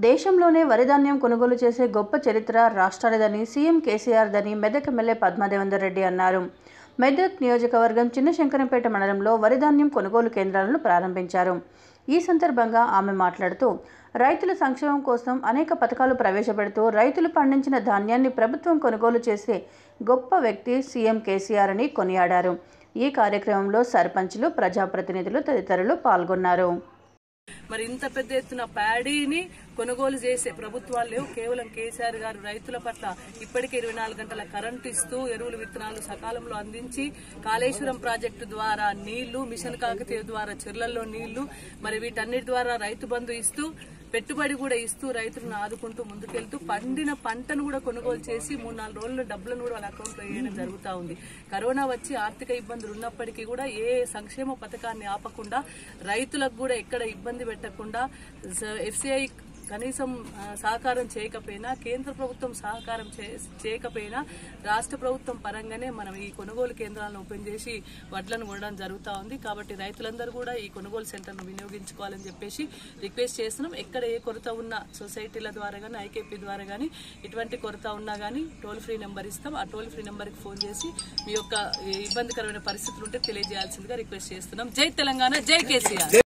దేశంలోనే వరిధాన్యం కొనుగోలు చేసే గొప్ప చరిత్ర రాష్ట్రానిదని సీఎం కేసీఆర్దని మెదక్ ఎమ్మెల్యే పద్మాదేవేందర్ రెడ్డి అన్నారు మెదక్ నియోజకవర్గం చిన్నశంకరంపేట మండలంలో వరిధాన్యం కొనుగోలు కేంద్రాలను ప్రారంభించారు ఈ సందర్భంగా ఆమె మాట్లాడుతూ రైతుల సంక్షేమం కోసం అనేక పథకాలు ప్రవేశపెడుతూ రైతులు పండించిన ధాన్యాన్ని ప్రభుత్వం కొనుగోలు చేసే గొప్ప వ్యక్తి సీఎం కేసీఆర్ అని కొనియాడారు ఈ కార్యక్రమంలో సర్పంచ్లు ప్రజాప్రతినిధులు తదితరులు పాల్గొన్నారు మరి ఇంత పెద్ద ఎత్తున ప్యాడీని కొనుగోలు చేసే ప్రభుత్వాలు లేవు కేవలం కేసీఆర్ గారు రైతుల పట్ల ఇప్పటికే ఇరవై నాలుగు గంటల కరెంటు ఇస్తూ ఎరువులు విత్తనాలు సకాలంలో అందించి కాళేశ్వరం ప్రాజెక్టు ద్వారా నీళ్లు మిషన్ కాకతీయ ద్వారా చెర్లల్లో నీళ్లు మరి వీటన్నిటి ద్వారా రైతు బంధు ఇస్తూ పెట్టుబడి కూడా ఇస్తూ రైతులను ఆదుకుంటూ ముందుకెళ్తూ పండిన పంటను కూడా కొనుగోలు చేసి మూడు నాలుగు రోజుల్లో డబ్బులను కూడా వాళ్ళ అకౌంట్లో వేయడం జరుగుతూ ఉంది కరోనా వచ్చి ఆర్థిక ఇబ్బందులు ఉన్నప్పటికీ కూడా ఏ సంక్షేమ పథకాన్ని ఆపకుండా రైతులకు కూడా ఎక్కడ ఇబ్బంది పెట్టకుండా ఎఫ్సిఐ కనీసం ఆ, సహకారం చేయకపోయినా కేంద్ర ప్రభుత్వం సహకారం చే- చేయకపోయినా రాష్ట్ర ప్రభుత్వం పరంగానే మనం ఈ కొనుగోలు కేంద్రాలను ఓపెన్ చేసి వడ్లను కొనడం జరుగుతూ ఉంది కాబట్టి రైతులందరూ కూడా ఈ కొనుగోలు సెంటర్ను వినియోగించుకోవాలని చెప్పేసి రిక్వెస్ట్ చేస్తున్నాం ఎక్కడ ఏ కొరత ఉన్న సొసైటీల ద్వారా కానీ ఐకేపీ ద్వారా కానీ ఇటువంటి కొరత ఉన్నా కానీ టోల్ ఫ్రీ నెంబర్ ఇస్తాం ఆ టోల్ ఫ్రీ నెంబర్కి ఫోన్ చేసి మీ యొక్క ఈ ఇబ్బందికరమైన పరిస్థితులు ఉంటే తెలియజేయాల్సిందిగా రిక్వెస్ట్ చేస్తున్నాం జై తెలంగాణ జై కేసీఆర్